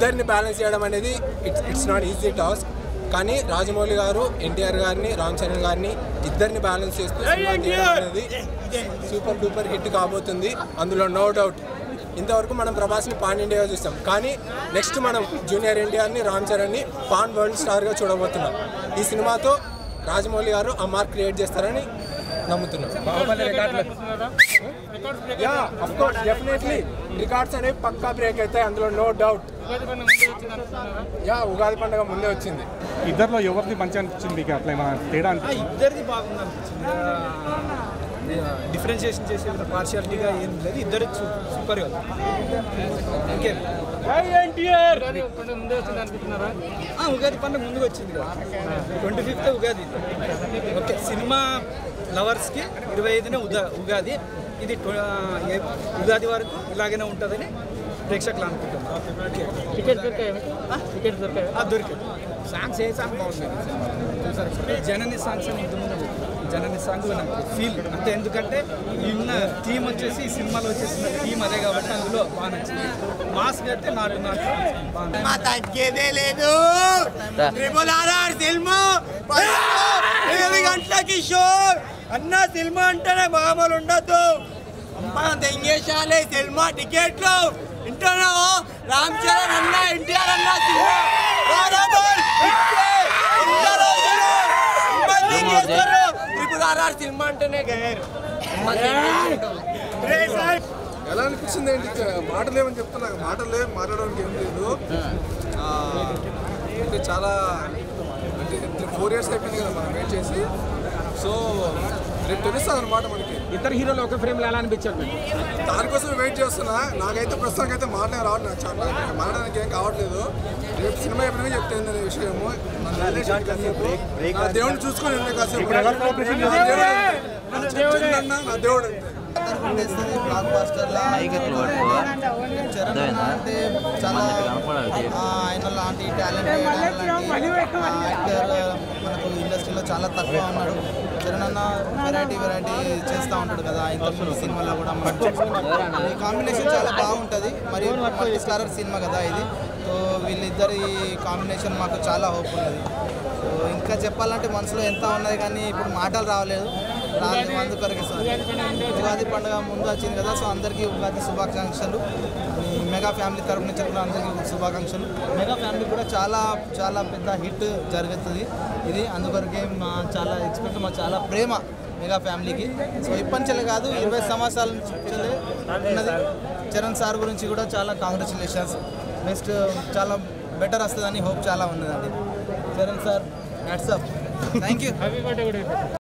ఇద్దరిని బ్యాలెన్స్ చేయడం అనేది it's it's not easy task కానీ రాజమౌళి గారు ఎన్టీఆర్ గారిని రామ్ చరణ్ గారిని ఇద్దరిని బ్యాలెన్స్ చేస్తూ సినిమా తీయడం అనేది సూపర్ డూపర్ హిట్ కాబోతుంది అందులో నో డౌట్ ఇంతవరకు మనం ప్రభాస్ని పాన్ ఇండియాగా చూస్తాం కానీ నెక్స్ట్ మనం జూనియర్ ఎన్టీఆర్ని రామ్ చరణ్ని పాన్ వరల్డ్ స్టార్గా చూడబోతున్నాం ఈ సినిమాతో రాజమౌళి గారు ఆ మార్క్ క్రియేట్ చేస్తారని నమ్ముతున్నాం yeah of course definitely records అనేవి పక్కా బ్రేక్ అవుతాయి అందులో నో డౌట్ యా ఉగాది పండుగ ముందే వచ్చింది ఇద్దరిలో ఎవరిది మంచి అనిపించింది మీకు అట్లా ఏమైనా తేడా అనిపించింది ఇద్దరిది బాగుంది అనిపించింది డిఫరెన్షియేషన్ చేసే పార్షియాలిటీగా ఏం లేదు ఇద్దరు సూపర్ గా ఇంకేం ఆ, ఉగాది పండుగ ముందుకు వచ్చింది కదా twenty fifth Ugadi okay cinema లవర్స్కి ఇరవై ఐదున ఉదా ఉగాది ఇది ట్వ- ఆ, ఏ- ఉగాది వరకు ఇలాగనే ఉంటుందని ప్రేక్షకులు అనుకుంటున్నారు ఓకే టికెట్ దొరికాయి టికెట్ దొరికాయి ఆ, దొరికింది సాంగ్స్ ఏ సాంగ్ బాగుంది జనని సాంగ్స్ అని ఇంతకుముందు జనని సాంగ్ నాకు ఫీల్ అంటే ఎందుకంటే ఉన్న థీమ్ వచ్చేసి ఈ సినిమాలో వచ్చేసిన థీమ్ అదే కాబట్టి అందులో బాగా నచ్చింది మాస్ అయితే నాకు నాకు బాగా తగ్గేదే లేదు ట్రిపుల్ ఆర్ఆర్ సినిమా ఏడు గంటలకి షో అన్న సినిమా అంటేనే మామూలు ఉండద్దు అమ్మ తెంగేశాలే సినిమా టికెట్లు వింటున్నావు రామ్ చరణ్ అన్న ఎన్టీఆర్ అన్న సినిమా బరాబర్ హిట్టే. ఇంత రోజులు అమ్మ తెంగేస్తారు. ట్రిపుల్ ఆర్ఆర్ సినిమా అంటేనే గయర్ ఎలా అనిపించింది ఏంటి మాటలు ఏమని చెప్తున్నా మాటలు లేవు మాట్లాడడానికి ఏం లేదు ఆ, అంటే చాలా అంటే ఫోర్ ఇయర్స్ అయిపోయింది కదా మనం వెయిట్ చేసి సో రేపు తెలుస్తుంది అనమాట మనకి ఇద్దరు హీరోలు ఒక ఫ్రేమ్లో ఎలా అనిపించారు మీకు దానికోసం వెయిట్ చేస్తున్నా నాకైతే ప్రస్తుతానికి అయితే మాటలే రావట్లేదు నాకు చాలా మాట్లాడడానికి ఏం కావట్లేదు రేపు సినిమా ఎప్పుడైనా చెప్తాను అనే విషయము నన్ను వదిలేసి కాసేపు నా దేవుడిని చూసుకొని ఉండే కాసేపు నా దేవుడు నా చిన్న నా దేవుడు అంతే. బ్లాక్ బాస్టర్ లా చరణ్ అన్న అంటే చాలా ఆ, ఆయన లాంటి టాలెంట్ యాక్టర్ మనకు ఇండస్ట్రీలో చాలా తక్కువ ఉన్నాడు చరణ్ అన్న వెరైటీ వెరైటీ చేస్తూ ఉంటాడు కదా ఇంత ముందు సినిమాలో కూడా మనం ఈ కాంబినేషన్ చాలా బాగుంటుంది మరియు మల్టీ స్టారర్ సినిమా కదా ఇది సో వీళ్ళిద్దరి కాంబినేషన్ మాకు చాలా హోప్ ఉన్నది సో ఇంకా చెప్పాలంటే మనసులో ఎంత ఉన్నది కానీ ఇప్పుడు మాటలు రావలేదు రాలేదు అందుకొరకే సార్ ఉగాది పండుగ ముందు వచ్చింది కదా సో అందరికీ ఉగాది శుభాకాంక్షలు ఈ మెగా ఫ్యామిలీ తరపు నుంచి కూడా అందరికీ శుభాకాంక్షలు మెగా ఫ్యామిలీ కూడా చాలా చాలా పెద్ద హిట్ జరుగుతుంది ఇది అందుకొరకే మా చాలా ఎక్స్పెక్ట్ మా చాలా ప్రేమ మెగా ఫ్యామిలీకి సో ఇప్పటి కాదు ఇరవై సంవత్సరాల నుంచి ఉన్నది చరణ్ సార్ గురించి కూడా చాలా కాంగ్రాచులేషన్స్ నెక్స్ట్ చాలా బెటర్ వస్తుందని హోప్ చాలా ఉన్నదండి Charan sir WhatsApp thank you happy birthday కూడా